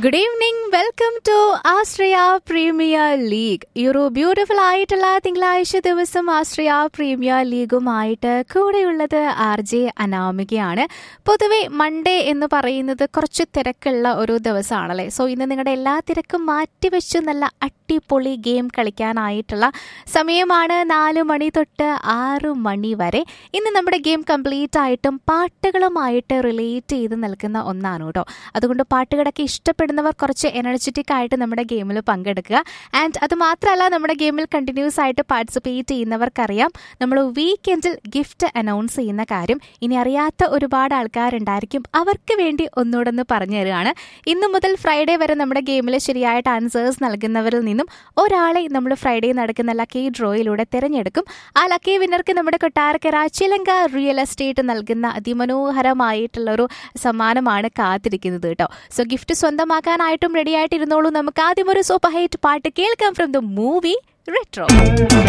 good evening welcome to Ashraya premier league ഈ ഒരു beautiful ആയിട്ടുള്ള തിങ്കളാഴ്ച ദിവസം ആശ്രയ പ്രീമിയർ ലീഗുമായിട്ട് കൂടെയുള്ളത് ആർ ജെ അനാമികയാണ് പൊതുവെ മൺഡേ എന്ന് പറയുന്നത് കുറച്ച് തിരക്കുള്ള ഒരു ദിവസമാണല്ലേ സോ ഇന്ന് നിങ്ങളുടെ എല്ലാ തിരക്കും മാറ്റിവെച്ച് നല്ല അടിപൊളി ഗെയിം കളിക്കാനായിട്ടുള്ള സമയമാണ് നാല് മണി തൊട്ട് ആറ് മണി വരെ ഇന്ന് നമ്മുടെ ഗെയിം കംപ്ലീറ്റ് ആയിട്ടും പാട്ടുകളുമായിട്ട് റിലേറ്റ് ചെയ്ത് നിൽക്കുന്ന ഒന്നാണ് കേട്ടോ അതുകൊണ്ട് പാട്ടുകളൊക്കെ ഇഷ്ടപ്പെടുന്നവർ കുറച്ച് എനർജറ്റിക് ആയിട്ട് നമ്മുടെ ഗെയിമിൽ പങ്കെടുക്കുക ആൻഡ് അത് മാത്രമല്ല നമ്മുടെ ഗെയിമിൽ കണ്ടിന്യൂസ് ആയിട്ട് പാർട്ടിസിപ്പേറ്റ് ചെയ്യുന്നവർക്കറിയാം നമ്മൾ വീക്കെൻഡിൽ ഗിഫ്റ്റ് അനൗൺസ് ചെയ്യുന്ന കാര്യം ഇനി അറിയാത്ത ഒരുപാട് ആൾക്കാരുണ്ടായിരിക്കും അവർക്ക് വേണ്ടി ഒന്നുകൂടെ ഒന്ന് പറഞ്ഞു തരികയാണ് ഇന്നു മുതൽ ഫ്രൈഡേ വരെ നമ്മുടെ ഗെയിമിൽ ശരിയായിട്ട് ആൻസേഴ്സ് നൽകുന്നവരിൽ നിന്നും ഒരാളെ നമ്മൾ ഫ്രൈഡേ നടക്കുന്ന ലക്കി ഡ്രോയിലൂടെ തിരഞ്ഞെടുക്കും ആ ലക്കി വിന്നർക്ക് നമ്മുടെ കൊട്ടാരക്കര ചിലങ്ക റിയൽ എസ്റ്റേറ്റ് നൽകുന്ന അതിമനോഹരമായിട്ടുള്ള ഒരു സമ്മാനമാണ് കാത്തിരിക്കുന്നത് കേട്ടോ സോ ഗിഫ്റ്റ് സ്വന്തമാക്കാനായിട്ടും റെഡി ആയിട്ടിരുന്നോളൂ നമുക്ക് ആദ്യം ഒരു സൂപ്പർ ഹൈറ്റ് പാട്ട് കേൾക്കാം ഫ്രം ദ മൂവി റെട്രോ